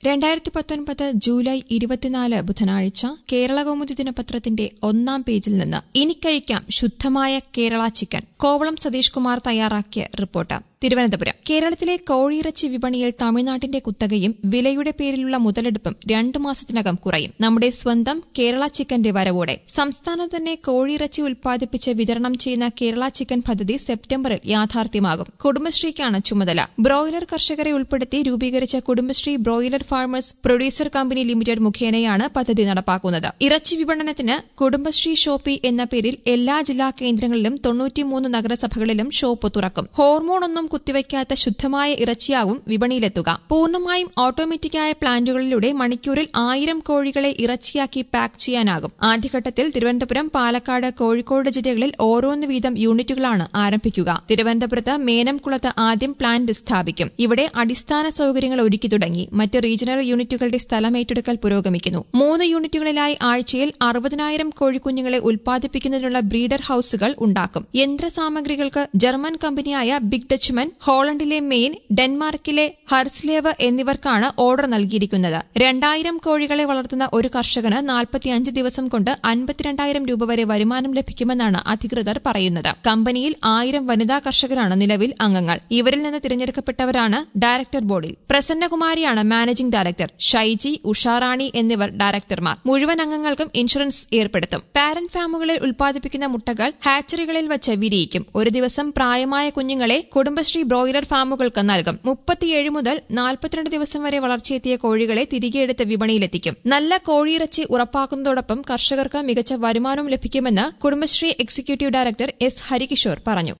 രണ്ടായിരത്തി പത്തൊൻപത് ജൂലൈ ഇരുപത്തിനാല് ബുധനാഴ്ച കേരളകൗമുദി ദിനപത്രത്തിന്റെ ഒന്നാം പേജിൽ നിന്ന് ഇനി കഴിക്കാം ശുദ്ധമായ കേരള ചിക്കൻ കോവളം സതീഷ് കുമാർ തയ്യാറാക്കിയ റിപ്പോർട്ട് തിരുവനന്തപുരം കേരളത്തിലെ കോഴിയിറച്ചി വിപണിയിൽ തമിഴ്നാട്ടിന്റെ കുത്തകയും വിലയുടെ പേരിലുള്ള മുതലെടുപ്പും രണ്ടു മാസത്തിനകം കുറയും നമ്മുടെ സ്വന്തം കേരള ചിക്കന്റെ വരവോടെ സംസ്ഥാനത്ത് തന്നെ കോഴിയിറച്ചി ഉൽപ്പാദിപ്പിച്ച് വിതരണം ചെയ്യുന്ന കേരള ചിക്കൻ പദ്ധതി സെപ്റ്റംബറിൽ യാഥാർത്ഥ്യമാകും കുടുംബശ്രീക്കാണ് ചുമതല ബ്രോയിലർ കർഷകരെ ഉൾപ്പെടുത്തി രൂപീകരിച്ച Kudumbashree broiler farmers producer company limited മുഖേനയാണ് പദ്ധതി നടപ്പാക്കുന്നത് ഇറച്ചി വിപണനത്തിന് കുടുംബശ്രീ ഷോപ്പി എന്ന പേരിൽ എല്ലാ ജില്ലാ കേന്ദ്രങ്ങളിലും തൊണ്ണൂറ്റിമൂന്ന് നഗരസഭകളിലും ഷോപ്പ് തുറക്കും ഹോർമോൺ ഒന്നും കുത്തിവയ്ക്കാത്ത ശുദ്ധമായ ഇറച്ചിയാവും വിപണിയിലെത്തുക പൂർണ്ണമായും ഓട്ടോമാറ്റിക്കായ പ്ലാന്റുകളിലൂടെ മണിക്കൂറിൽ ആയിരം കോഴികളെ ഇറച്ചിയാക്കി പാക്ക് ചെയ്യാനാകും ആദ്യഘട്ടത്തിൽ തിരുവനന്തപുരം പാലക്കാട് കോഴിക്കോട് ജില്ലകളിൽ ഓരോന്ന് വീതം യൂണിറ്റുകളാണ് ആരംഭിക്കുക തിരുവനന്തപുരത്ത് മേനംകുളത്ത് ആദ്യം പ്ലാന്റ് സ്ഥാപിക്കും ഇവിടെ അടിസ്ഥാന സൌകര്യങ്ങൾ ഒരുക്കി തുടങ്ങി മറ്റ് റീജിയണൽ യൂണിറ്റുകളുടെ സ്ഥലം ഏറ്റെടുക്കൽ പുരോഗമിക്കുന്നു മൂന്ന് യൂണിറ്റുകളിലായി ആഴ്ചയിൽ അറുപതിനായിരം കോഴിക്കുഞ്ഞുങ്ങളെ ഉൽപ്പാദിപ്പിക്കുന്നതിനുള്ള ബ്രീഡർ ഹൌസുകൾ ഉണ്ടാക്കും യന്ത്രസാമഗ്രികൾക്ക് ജർമ്മൻ കമ്പനിയായ ബിഗ് ഡച്ച്മൻ ഹോളണ്ടിലെ മെയിൻ ഡെൻമാർക്കിലെ ഹർസ്ലേവ് എന്നിവർക്കാണ് ഓർഡർ നൽകിയിരിക്കുന്നത് രണ്ടായിരം കോഴികളെ വളർത്തുന്ന ഒരു കർഷകന് നാൽപ്പത്തിയഞ്ച് ദിവസം കൊണ്ട് അൻപത്തിരണ്ടായിരം രൂപ വരെ വരുമാനം ലഭിക്കുമെന്നാണ് അധികൃതർ പറയുന്നത് കമ്പനിയിൽ ആയിരം വനിതാ കർഷകരാണ് നിലവിൽ അംഗങ്ങൾ ഇവരിൽ നിന്ന് തിരഞ്ഞെടുക്കപ്പെട്ടവരാണ് ഡയറക്ടർ ബോർഡിൽ പ്രസന്നകുമാരിയാണ് മാനേജിംഗ് ഡയറക്ടർ ഷൈജി ഉഷാറാണി എന്നിവർ ഡയറക്ടർമാർ മുഴുവൻ അംഗങ്ങൾക്കും ഇൻഷുറൻസ് ഏർപ്പെടുത്തും പാരന്റ് ഫാമുകളിൽ ഉൽപ്പാദിപ്പിക്കുന്ന മുട്ടകൾ ഹാച്ചറികളിൽ വച്ച് വിരിയിക്കും ഒരു ദിവസം പ്രായമായ കുഞ്ഞുങ്ങളെ കുടുംബശ്രീ ബ്രോയിലർ ഫാമുകൾക്ക് നൽകും മുപ്പത്തിയേഴ് മുതൽ നാൽപ്പത്തിരണ്ട് ദിവസം വരെ വളർച്ചയെത്തിയ കോഴികളെ തിരികെയെടുത്ത് വിപണിയിലെത്തിക്കും നല്ല കോഴിയിറച്ചി ഉറപ്പാക്കുന്നതോടൊപ്പം കർഷകർക്ക് മികച്ച വരുമാനവും ലഭിക്കുമെന്ന് Kudumbashree executive director S Harikishore പറഞ്ഞു